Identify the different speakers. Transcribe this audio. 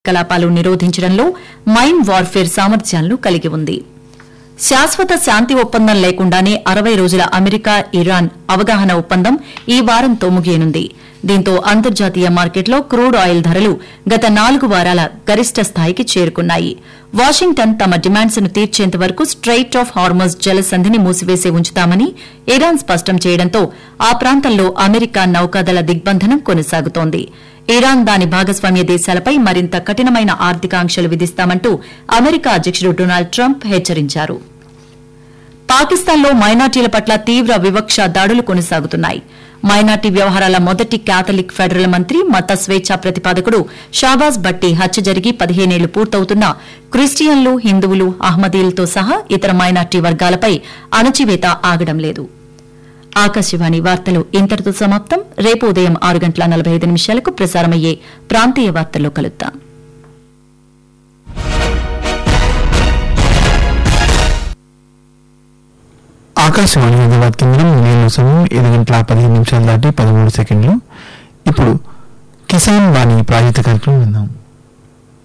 Speaker 1: కలాపాలు నిరోధించడంలో mine warfare సామర్థ్యాలను కలిగి ఉంది శాశ్వత శాంతి ఒప్పందం లేకుండానే అరవై రోజుల అమెరికా ఇరాన్ అవగాహన ఒప్పందం ఈ వారంతో ముగియనుంది దీంతో అంతర్జాతీయ మార్కెట్లో క్రూడ్ ఆయిల్ ధరలు గత నాలుగు వారాల గరిష్ట స్థాయికి చేరుకున్నాయి వాషింగ్టన్ తమ డిమాండ్స్ ను తీర్చేంత వరకు స్ట్రెయిట్ ఆఫ్ హార్మోస్ జలసంధిని మూసివేసి ఉంచుతామని ఇరాన్ స్పష్టం చేయడంతో ఆ ప్రాంతంలో అమెరికా నౌకాదళ దిగ్బంధనం కొనసాగుతోంది ఇరాన్ దాని భాగస్వామ్య దేశాలపై మరింత కఠినమైన ఆర్థిక ఆంక్షలు విధిస్తామంటూ అమెరికా అధ్యకుడు డొనాల్డ్ ట్రంప్ హెచ్చరించారు పాకిస్తాన్లో మైనార్టీల పట్ల తీవ్ర వివక్ష దాడులు కొనసాగుతున్నాయి మైనార్టీ వ్యవహారాల మొదటి కేథలిక్ ఫెడరల్ మంత్రి మత స్వేచ్ఛా ప్రతిపాదకుడు షాబాజ్ భట్టి హత్య జరిగి పదిహేనేళ్లు పూర్తవుతున్నా క్రిస్టియన్లు హిందువులు అహ్మదీలతో సహా ఇతర మైనార్టీ వర్గాలపై అణచివేత ఆగడం లేదు ఆకాశవాణి వార్తలు ఇంతటితో సమాప్తం రేపు ఉదయం ఆరు గంటల నలభై ఐదు నిమిషాలకు ప్రసారమయ్యే ప్రాంతీయ వార్తల్లో కలుద్దాం
Speaker 2: ఆకాశవాణి హైదరాబాద్ కేంద్రం నేను సమయం ఐదు గంటల పదిహేను నిమిషాలు దాటి పదమూడు సెకండ్లు ఇప్పుడు కిసాన్ వాణి ప్రాజెక్టు కార్యక్రమం విందాం